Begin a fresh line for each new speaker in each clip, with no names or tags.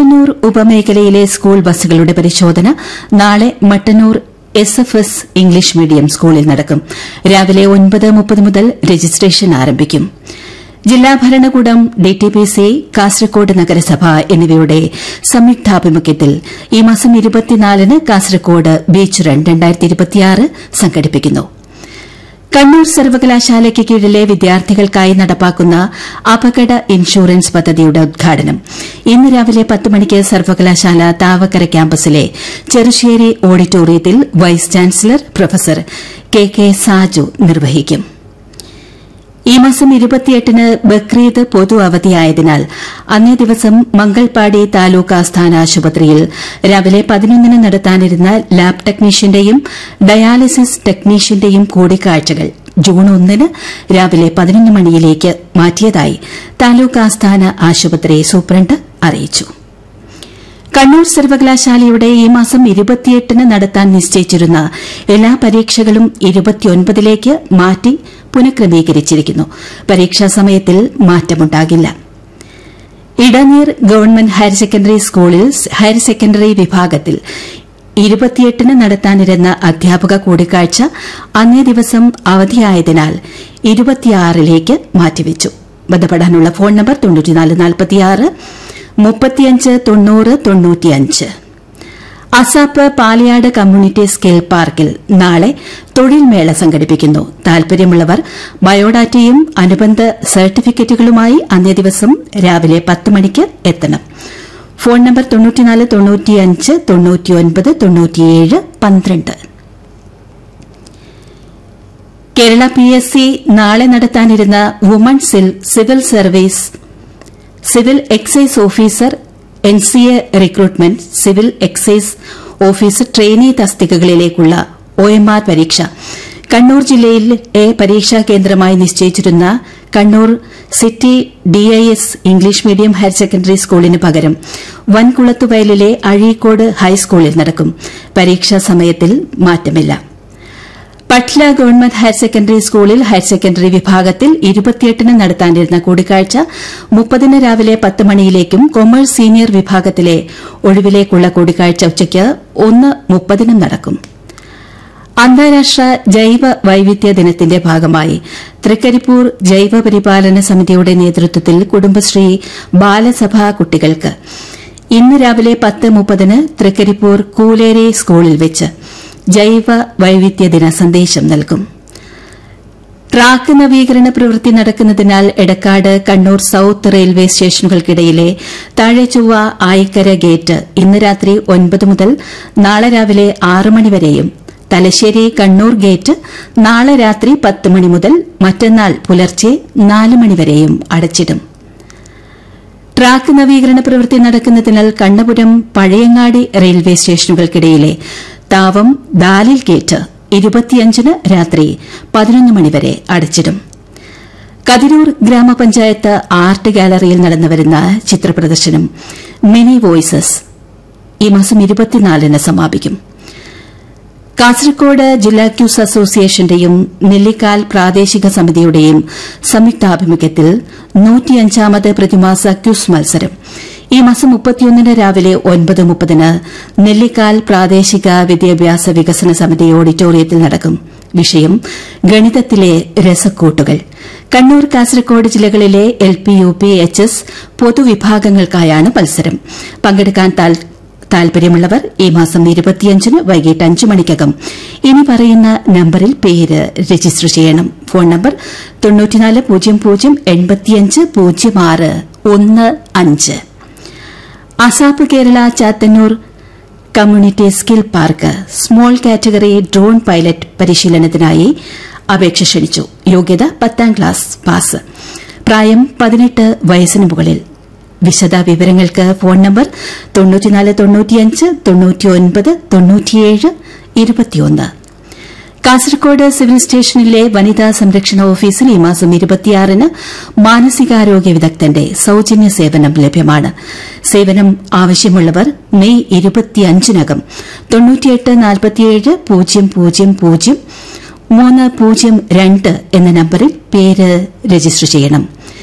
Mattannur ഉപമേഖലയിലെ school ബസ്സുകളുടെ പരിശോധന നാളെ Mattannur S F S English medium സ്കൂളിൽ നടക്കും രാവിലെ ഒൻപത് മുപ്പത് മുതൽ രജിസ്ട്രേഷൻ ആരംഭിക്കും ജില്ലാ ഭരണകൂടം ഡിടിപിസി കാസർകോട് നഗരസഭ എന്നിവയുടെ സംയുക്താഭിമുഖ്യത്തിൽ ഈ മാസം ഇരുപത്തിനാലിന് കാസർകോട് ബീച്ച് റൺ സംഘടിപ്പിക്കുന്നു കണ്ണൂർ സർവകലാശാലയ്ക്ക് കീഴിലെ വിദ്യാർത്ഥികൾക്കായി നടപ്പാക്കുന്ന അപകട ഇൻഷുറൻസ് പദ്ധതിയുടെ ഉദ്ഘാടനം ഇന്ന് രാവിലെ പത്ത് മണിക്ക് സർവകലാശാല താവക്കര ക്യാമ്പസിലെ ചെറുശ്ശേരി ഓഡിറ്റോറിയത്തിൽ vice chancellor professor K K Saju നിർവഹിക്കും ഈ മാസം ഇരുപത്തിയെട്ടിന് ബക്രീദ് പൊതു അവധിയായതിനാൽ അന്നേ ദിവസം മംഗൾപാടി താലൂക്ക് ആസ്ഥാന ആശുപത്രിയിൽ രാവിലെ പതിനൊന്നിന് നടത്താനിരുന്ന ലാബ് ടെക്നീഷ്യന്റെയും ഡയാലിസിസ് ടെക്നീഷ്യന്റെയും കൂടിക്കാഴ്ചകൾ ജൂൺ ഒന്നിന് രാവിലെ പതിനൊന്ന് മണിയിലേക്ക് മാറ്റിയതായി താലൂക്ക് ആസ്ഥാന ആശുപത്രി സൂപ്രണ്ട് അറിയിച്ചു കണ്ണൂർ സർവകലാശാലയുടെ ഈ മാസം ഇരുപത്തിയെട്ടിന് നടത്താൻ നിശ്ചയിച്ചിരുന്ന എല്ലാ പരീക്ഷകളും ഇരുപത്തിയൊൻപതിലേക്ക് മാറ്റി പുനഃക്രമീകരിച്ചിരിക്കുന്നു പരീക്ഷാ സമയത്തിൽ മാറ്റമുണ്ടാകില്ല ഇടനീർ ഗവൺമെന്റ് ഹയർ സെക്കൻഡറി സ്കൂളിൽ ഹയർ സെക്കൻഡറി വിഭാഗത്തിൽ ഇരുപത്തിയെട്ടിന് നടത്താനിരുന്ന അധ്യാപക കൂടിക്കാഴ്ച അന്നേ ദിവസം അവധിയായതിനാൽ ഇരുപത്തിയാറിലേക്ക് മാറ്റിവച്ചു ബന്ധപ്പെടാനുള്ള ഫോൺ നമ്പർ തൊണ്ണൂറ്റിനാല് നാൽപ്പത്തിയാറ് മുപ്പത്തിയഞ്ച് തൊണ്ണൂറ് തൊണ്ണൂറ്റിയഞ്ച് അസാപ്പ് പാലയാട് കമ്മ്യൂണിറ്റി സ്കിൽ പാർക്കിൽ നാളെ തൊഴിൽ മേള സംഘടിപ്പിക്കുന്നു താൽപര്യമുള്ളവർ ബയോഡാറ്റയും അനുബന്ധ സർട്ടിഫിക്കറ്റുകളുമായി അന്നേ ദിവസം രാവിലെ പത്ത് മണിക്ക് എത്തണം ഫോൺ നമ്പർ തൊണ്ണൂറ്റിനാല് തൊണ്ണൂറ്റിയഞ്ച് തൊണ്ണൂറ്റിയൊൻപത് തൊണ്ണൂറ്റിയേഴ് പന്ത്രണ്ട് കേരള പി എസ് സി നാളെ നടത്താനിരുന്ന woman civil service civil excise officer N C A recruitment civil excise officer trainee തസ്തികകളിലേക്കുള്ള ഒ എം ആർ പരീക്ഷ കണ്ണൂർ ജില്ലയിലെ പരീക്ഷാ കേന്ദ്രമായി നിശ്ചയിച്ചിരുന്ന Kannur city DIS English medium higher secondary സ്കൂളിന് പകരം വൻകുളത്തുവയലിലെ അഴീക്കോട് ഹൈസ്കൂളിൽ നടക്കും പരീക്ഷാ സമയത്തിൽ മാറ്റമില്ല പട്ല ഗവൺമെന്റ് ഹയർ സെക്കൻഡറി സ്കൂളിൽ ഹയർ സെക്കൻഡറി വിഭാഗത്തിൽ ഇരുപത്തിയെട്ടിന് നടത്താനിരുന്ന കൂടിക്കാഴ്ച മുപ്പതിന് രാവിലെ പത്ത് മണിയിലേക്കും കൊമേഴ്സ് സീനിയർ വിഭാഗത്തിലെ ഒഴിവിലേക്കുള്ള കൂടിക്കാഴ്ച ഉച്ചയ്ക്ക് ഒന്ന് മുപ്പതിനും നടക്കും അന്താരാഷ്ട്ര ജൈവ വൈവിധ്യ ദിനത്തിന്റെ ഭാഗമായി തൃക്കരിപ്പൂർ ജൈവ പരിപാലന സമിതിയുടെ നേതൃത്വത്തിൽ കുടുംബശ്രീ ബാലസഭാ കുട്ടികൾക്ക് ഇന്ന് രാവിലെ പത്ത് മുപ്പതിന് തൃക്കരിപ്പൂർ കൂലേരി സ്കൂളിൽ വെച്ച് ജൈവ വൈവിധ്യ ദിന സന്ദേശം നൽകും ട്രാക്ക് നവീകരണ പ്രവൃത്തി നടക്കുന്നതിനാൽ എടക്കാട് കണ്ണൂർ സൌത്ത് റെയിൽവേ സ്റ്റേഷനുകൾക്കിടയിലെ താഴെചൊവ്വ ആയിക്കര ഗേറ്റ് ഇന്ന് രാത്രി ഒൻപത് മുതൽ നാളെ രാവിലെ ആറ് മണിവരെയും തലശ്ശേരി കണ്ണൂർ ഗേറ്റ് നാളെ രാത്രി പത്ത് മണി മുതൽ മറ്റന്നാൾ പുലർച്ചെ നാല് മണിവരെയും അടച്ചിടും ട്രാക്ക് നവീകരണ പ്രവൃത്തി നടക്കുന്നതിനാൽ കണ്ണപുരം പഴയങ്ങാടി റെയിൽവേ സ്റ്റേഷനുകൾക്കിടയിലെ താവം ദാലിൽ ഗേറ്റ് ഇരുപത്തിയഞ്ചിന് രാത്രി പതിനൊന്ന് മണിവരെ അടച്ചിടും കതിരൂർ ഗ്രാമപഞ്ചായത്ത് ആർട്ട് ഗാലറിയിൽ നടന്നുവരുന്ന ചിത്രപ്രദർശനം മിനി വോയ്സസ് ഈ മാസം ഇരുപത്തിനാലിന് സമാപിക്കും കാസർകോട് ജില്ലാ ക്യൂസ് അസോസിയേഷന്റെയും നെല്ലിക്കാൽ പ്രാദേശിക സമിതിയുടെയും സംയുക്താഭിമുഖ്യത്തിൽ നൂറ്റിയഞ്ചാമത് പ്രതിമാസ ക്യൂസ് മത്സരം ഈ മാസം മുപ്പത്തിയൊന്നിന് രാവിലെ ഒൻപത് മുപ്പതിന് നെല്ലിക്കാൽ പ്രാദേശിക വിദ്യാഭ്യാസ വികസന സമിതി ഓഡിറ്റോറിയത്തിൽ നടക്കും വിഷയം ഗണിതത്തിലെ രസക്കൂട്ടുകൾ കണ്ണൂർ കാസർകോട് ജില്ലകളിലെ L P U P H S പൊതുവിഭാഗങ്ങൾക്കായാണ് മത്സരം പങ്കെടുക്കാൻ താൽപര്യമുള്ളവർ ഈ മാസം ഇരുപത്തിയഞ്ചിന് വൈകിട്ട് അഞ്ച് മണിക്കകം ഇനി പറയുന്ന നമ്പറിൽ പേര് രജിസ്റ്റർ ചെയ്യണം ഫോൺ നമ്പർ തൊണ്ണൂറ്റിനാല് പൂജ്യം പൂജ്യം എൺപത്തിയഞ്ച് പൂജ്യം ആറ് ഒന്ന് അഞ്ച് ASAP Kerala Chathannur community skill park small category drone pilot പരിശീലനത്തിനായി അപേക്ഷ ക്ഷണിച്ചു യോഗ്യത പത്താം ക്ലാസ് പാസ് പ്രായം പതിനെട്ട് വയസ്സിന് മുകളിൽ വിശദ വിവരങ്ങൾക്ക് ഫോൺ നമ്പർ തൊണ്ണൂറ്റിനാല് തൊണ്ണൂറ്റിയഞ്ച് തൊണ്ണൂറ്റിയൊൻപത് തൊണ്ണൂറ്റിയേഴ് ഇരുപത്തിയൊന്ന് കാസർകോട് സിവിൽ സ്റ്റേഷനിലെ വനിതാ സംരക്ഷണ ഓഫീസിൽ ഈ മാസം ഇരുപത്തിയാറിന് മാനസികാരോഗ്യ വിദഗ്ധന്റെ സൌജന്യ സേവനം ലഭ്യമാണ് സേവനം ആവശ്യമുള്ളവർ മെയ് ഇരുപത്തിയഞ്ചിനകം തൊണ്ണൂറ്റിയെട്ട് നാൽപ്പത്തിയേഴ് പൂജ്യം പൂജ്യം പൂജ്യം മൂന്ന് പൂജ്യം രണ്ട് എന്ന നമ്പറിൽ പേര് രജിസ്റ്റർ ചെയ്യണം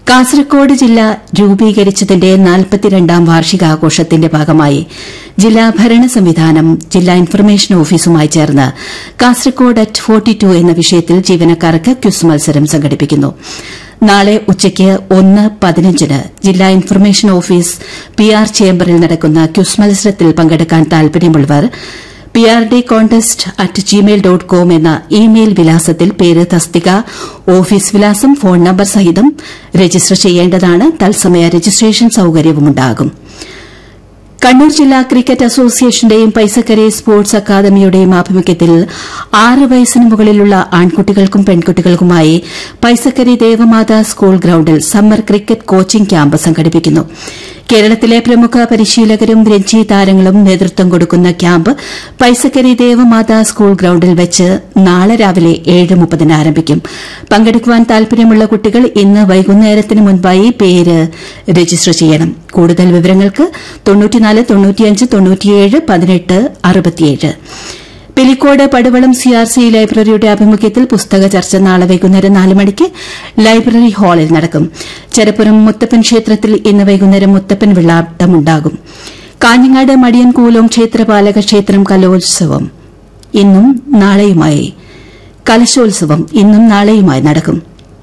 കാസർകോട് ജില്ല രൂപീകരിച്ചതിന്റെ നാൽപ്പത്തിരണ്ടാം വാർഷികാഘോഷത്തിന്റെ ഭാഗമായി ജില്ലാ ഭരണ സംവിധാനം ജില്ലാ ഇൻഫർമേഷൻ ഓഫീസുമായി ചേർന്ന് കാസർകോട് അറ്റ് ഫോർട്ടി ടു എന്ന വിഷയത്തിൽ ജീവനക്കാർക്ക് ക്വിസ് മത്സരം സംഘടിപ്പിക്കുന്നു നാളെ ഉച്ചയ്ക്ക് ഒന്ന് പതിനഞ്ചിന് ജില്ലാ ഇൻഫർമേഷൻ ഓഫീസ് പി ആർ ചേംബറിൽ നടക്കുന്ന ക്വിസ് മത്സരത്തിൽ പങ്കെടുക്കാൻ താൽപര്യമുള്ളവർ P R D contest at Gmail dot com എന്ന ഇമെയിൽ വിലാസത്തിൽ പേര് തസ്തിക ഓഫീസ് വിലാസം ഫോൺ നമ്പർ സഹിതം രജിസ്റ്റർ ചെയ്യേണ്ടതാണ് തത്സമയ രജിസ്ട്രേഷൻ സൌകര്യവുമുണ്ടാകും കണ്ണൂർ ജില്ലാ ക്രിക്കറ്റ് അസോസിയേഷന്റെയും പൈസക്കരി സ്പോർട്സ് അക്കാദമിയുടെയും ആഭിമുഖ്യത്തിൽ ആറ് വയസ്സിന് മുകളിലുള്ള ആൺകുട്ടികൾക്കും പെൺകുട്ടികൾക്കുമായി പൈസക്കരി ദേവമാതാ സ്കൂൾ ഗ്രൌണ്ടിൽ സമ്മർ ക്രിക്കറ്റ് കോച്ചിംഗ് ക്യാമ്പ് സംഘടിപ്പിക്കുന്നു കേരളത്തിലെ പ്രമുഖ പരിശീലകരും രഞ്ജി താരങ്ങളും നേതൃത്വം കൊടുക്കുന്ന ക്യാമ്പ് പൈസക്കരി ദേവമാതാ സ്കൂൾ ഗ്രൌണ്ടിൽ വെച്ച് നാളെ രാവിലെ ഏഴ് മുപ്പതിന് ആരംഭിക്കും പങ്കെടുക്കുവാൻ താൽപര്യമുള്ള കുട്ടികൾ ഇന്ന് വൈകുന്നേരത്തിന് മുൻപായി പേര് രജിസ്റ്റർ ചെയ്യണം കൂടുതൽ വിവരങ്ങൾക്ക് തൊണ്ണൂറ്റിനാല് തൊണ്ണൂറ്റിയഞ്ച് തൊണ്ണൂറ്റിയേഴ് പതിനെട്ട് അറുപത്തിയേഴ് പിലിക്കോട് പടുവളം സിആർസി ലൈബ്രറിയുടെ ആഭിമുഖ്യത്തിൽ പുസ്തക ചർച്ച നാളെ വൈകുന്നേരം നാല് മണിക്ക് ലൈബ്രറി ഹാളിൽ നടക്കും ചെരപ്പുറം മുത്തപ്പൻ ക്ഷേത്രത്തിൽ ഇന്ന് വൈകുന്നേരം മുത്തപ്പൻ വെള്ളാട്ടമുണ്ടാകും കാഞ്ഞങ്ങാട് മടിയൻ കൂലോം ക്ഷേത്രപാലക ക്ഷേത്രം കലോത്സവം ഇന്നും നാളെയുമായി കലശോത്സവം ഇന്നും നാളെയുമായി നടക്കും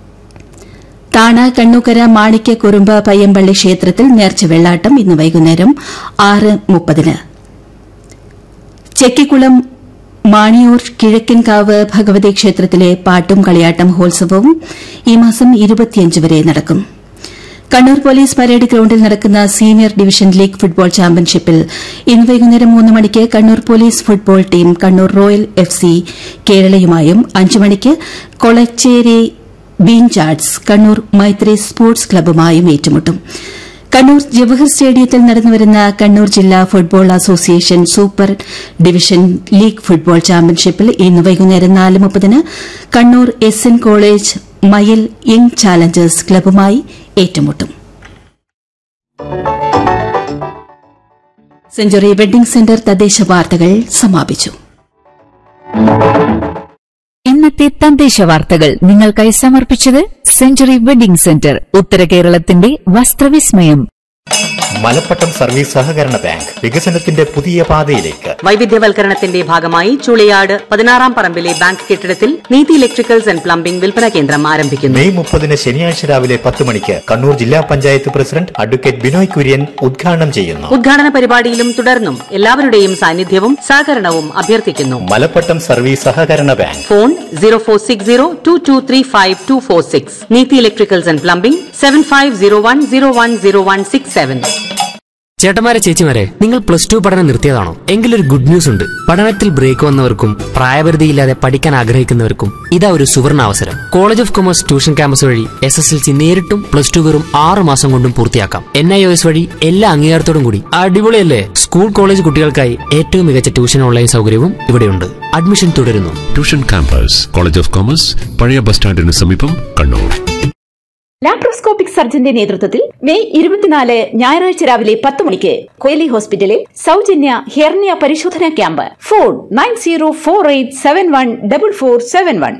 താണ കണ്ണൂക്കര മാണിക്യ കുറുമ്പ പയ്യമ്പള്ളി ക്ഷേത്രത്തിൽ നേർച്ച വെള്ളാട്ടം ഇന്ന് വൈകുന്നേരം ആറ് മുപ്പതിന് ചെക്കിക്കുളം മാണിയൂർ കിഴക്കൻകാവ് ഭഗവതി ക്ഷേത്രത്തിലെ പാട്ടും കളിയാട്ടം മഹോത്സവവും ഈ മാസം ഇരുപത്തിയഞ്ച് വരെ നടക്കും കണ്ണൂർ പോലീസ് പരേഡ് ഗ്രൌണ്ടിൽ നടക്കുന്ന സീനിയർ ഡിവിഷൻ ലീഗ് ഫുട്ബോൾ ചാമ്പ്യൻഷിപ്പിൽ ഇന്ന് വൈകുന്നേരം മൂന്ന് മണിക്ക് Kannur police football team Kannur royal F C കേരളയുമായും അഞ്ച് മണിക്ക് കൊളച്ചേരി ബീൻചാർട്സ് കണ്ണൂർ മൈത്രി സ്പോർട്സ് ക്ലബ്ബുമായും ഏറ്റുമുട്ടും കണ്ണൂർ ജവഹർ സ്റ്റേഡിയത്തിൽ നടന്നുവരുന്ന കണ്ണൂർ ജില്ലാ football association super division league football ചാമ്പ്യൻഷിപ്പിൽ ഇന്ന് വൈകുന്നേരം നാല് മുപ്പതിന് കണ്ണൂർ എസ് എൻ കോളേജ് മയിൽ യങ് ചാലഞ്ചേഴ്സ് ക്ലബ്ബുമായി ഏറ്റുമുട്ടും സെഞ്ചുറി വെഡ്ഡിംഗ് സെന്റർ തദ്ദേശ വാർത്തകൾ സമാപിച്ചു
ഇന്നത്തെ തദ്ദേശ വാർത്തകൾ നിങ്ങൾക്കായി സമർപ്പിച്ചത് സെഞ്ചുറി വെഡിംഗ് സെന്റർ ഉത്തര കേരളത്തിന്റെ വസ്ത്രവിസ്മയം
മലപ്പട്ടം സർവീസ് സഹകരണ ബാങ്ക് വികസനത്തിന്റെ പുതിയ പാതയിലേക്ക്
വൈവിധ്യവൽക്കരണത്തിന്റെ ഭാഗമായി ചുളിയാട് പതിനാറാം പറമ്പിലെ ബാങ്ക് കെട്ടിടത്തിൽ നീതി ഇലക്ട്രിക്കൽസ് ആൻഡ് പ്ലംബിംഗ് വിൽപ്പന കേന്ദ്രം ആരംഭിക്കുന്നു
മെയ് മുപ്പതിന് ശനിയാഴ്ച രാവിലെ പത്ത് മണിക്ക് കണ്ണൂർ ജില്ലാ പഞ്ചായത്ത് പ്രസിഡന്റ് അഡ്വക്കേറ്റ് ബിനോയ് കുര്യൻ ഉദ്ഘാടനം ചെയ്യുന്നു
ഉദ്ഘാടന പരിപാടിയിലും തുടർന്നും എല്ലാവരുടെയും സാന്നിധ്യവും സഹകരണവും അഭ്യർത്ഥിക്കുന്നു
മലപ്പട്ടം സർവീസ് സഹകരണ bank
phone zero four six zero two two three five two four six Neethi electricals and plumbing seven five zero one zero one zero one six seven
ചേട്ടന്മാരെ ചേച്ചിമാരെ നിങ്ങൾ പ്ലസ് ടു പഠനം നിർത്തിയതാണോ എങ്കിലൊരു ഗുഡ് ന്യൂസ് ഉണ്ട് പഠനത്തിൽ break വന്നവർക്കും പ്രായപരിധിയില്ലാതെ പഠിക്കാൻ ആഗ്രഹിക്കുന്നവർക്കും ഇതാ ഒരു സുവർണ അവസരം college of commerce tuition campus വഴി എസ് എസ് എൽ സി നേരിട്ടും പ്ലസ് ടു വെറും ആറ് മാസം കൊണ്ടും പൂർത്തിയാക്കാം എൻ ഐ ഒ എസ് വഴി എല്ലാ അംഗീകാരത്തോടും കൂടി അടിപൊളിയല്ലേ സ്കൂൾ കോളേജ് കുട്ടികൾക്കായി ഏറ്റവും മികച്ച ട്യൂഷൻ ഓൺലൈൻ സൗകര്യവും ഇവിടെയുണ്ട് അഡ്മിഷൻ തുടരുന്നു
tuition campus college of commerce പഴയ ബസ് സ്റ്റാൻഡിന് സമീപം കണ്ണൂർ
ലാപ്രോസ്കോപ്പിക് സർജന്റെ നേതൃത്വത്തിൽ മെയ് ഇരുപത്തിനാല് ഞായറാഴ്ച രാവിലെ പത്ത് മണിക്ക് കൊയിലി ഹോസ്പിറ്റലിൽ സൗജന്യ ഹെർണിയ പരിശോധനാ camp phone nine zero four eight seven one double four seven one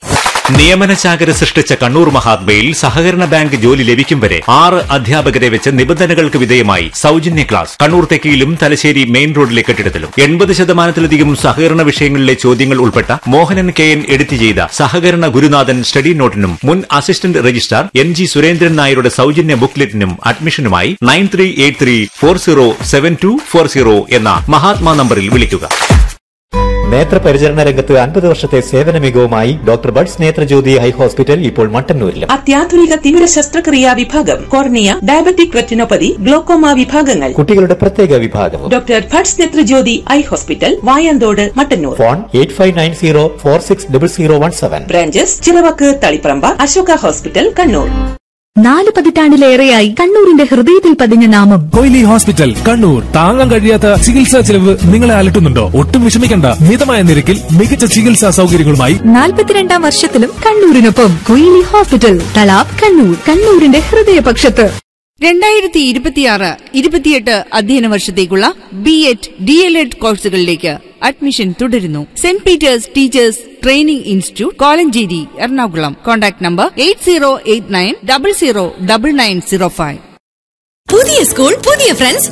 നിയമന ചാകര സൃഷ്ടിച്ച കണ്ണൂർ മഹാത്മയിൽ സഹകരണ ബാങ്ക് ജോലി ലഭിക്കും വരെ ആറ് അധ്യാപകരെ വെച്ച് നിബന്ധനകൾക്ക് വിധേയമായി സൗജന്യ ക്ലാസ് കണ്ണൂർ തെക്കിയിലും തലശ്ശേരി മെയിൻ റോഡിലെ കെട്ടിടത്തിലും എൺപത് ശതമാനത്തിലധികം സഹകരണ വിഷയങ്ങളിലെ ചോദ്യങ്ങൾ ഉൾപ്പെട്ട മോഹനൻ കെ എൻ എഡിറ്റ് ചെയ്ത സഹകരണ ഗുരുനാഥൻ സ്റ്റഡി നോട്ടിനും മുൻ assistant registrar N G Surendran നായരുടെ സൗജന്യ ബുക്ക്ലെറ്റിനും അഡ്മിഷനുമായി nine three eight three four zero seven two four zero എന്ന മഹാത്മാ നമ്പറിൽ വിളിക്കുക
നേത്രപരിചരണ രംഗത്ത് അൻപത് വർഷത്തെ സേവന മികവുമായി doctor Bhatt's Nethrajyothi eye hospital ഇപ്പോൾ മട്ടന്നൂരിലും
അത്യാധുനിക തിമിര ശസ്ത്രക്രിയാ വിഭാഗം കോർണിയ ഡയബറ്റിക് റെറ്റിനോപ്പതി ഗ്ലോക്കോമ വിഭാഗങ്ങൾ
കുട്ടികളുടെ പ്രത്യേക വിഭാഗവും
doctor Bhatt's Nethrajyothi eye hospital Vayanthode Mattannur
phone eight five nine zero four six double zero one seven
branches Chiravakku Taliparamba Ashoka hospital Kannur
നാല് പതിറ്റാണ്ടിലേറെയായി കണ്ണൂരിന്റെ ഹൃദയത്തിൽ പതിഞ്ഞ നാമം
കൊയിലി ഹോസ്പിറ്റൽ കണ്ണൂർ താങ്ങാൻ കഴിയാത്ത ചികിത്സാ ചെലവ് നിങ്ങളെ അലട്ടുന്നുണ്ടോ ഒട്ടും വിഷമിക്കണ്ട മിതമായ നിരക്കിൽ മികച്ച ചികിത്സാ സൗകര്യങ്ങളുമായി
നാൽപ്പത്തിരണ്ടാം വർഷത്തിലും കണ്ണൂരിനൊപ്പം കൊയിലി ഹോസ്പിറ്റൽ തലാബ് കണ്ണൂർ കണ്ണൂരിന്റെ ഹൃദയപക്ഷത്ത്
രണ്ടായിരത്തി ഇരുപത്തിയാറ് ഇരുപത്തിയെട്ട് അധ്യയന വർഷത്തേക്കുള്ള B Ed D El Ed കോഴ്സുകളിലേക്ക് അഡ്മിഷൻ തുടരുന്നു Saint Peter's teachers training institute Kolenchery Ernakulam contact number eight zero eight nine double zero double nine zero five
പുതിയ സ്കൂൾ പുതിയ ഫ്രണ്ട്സ്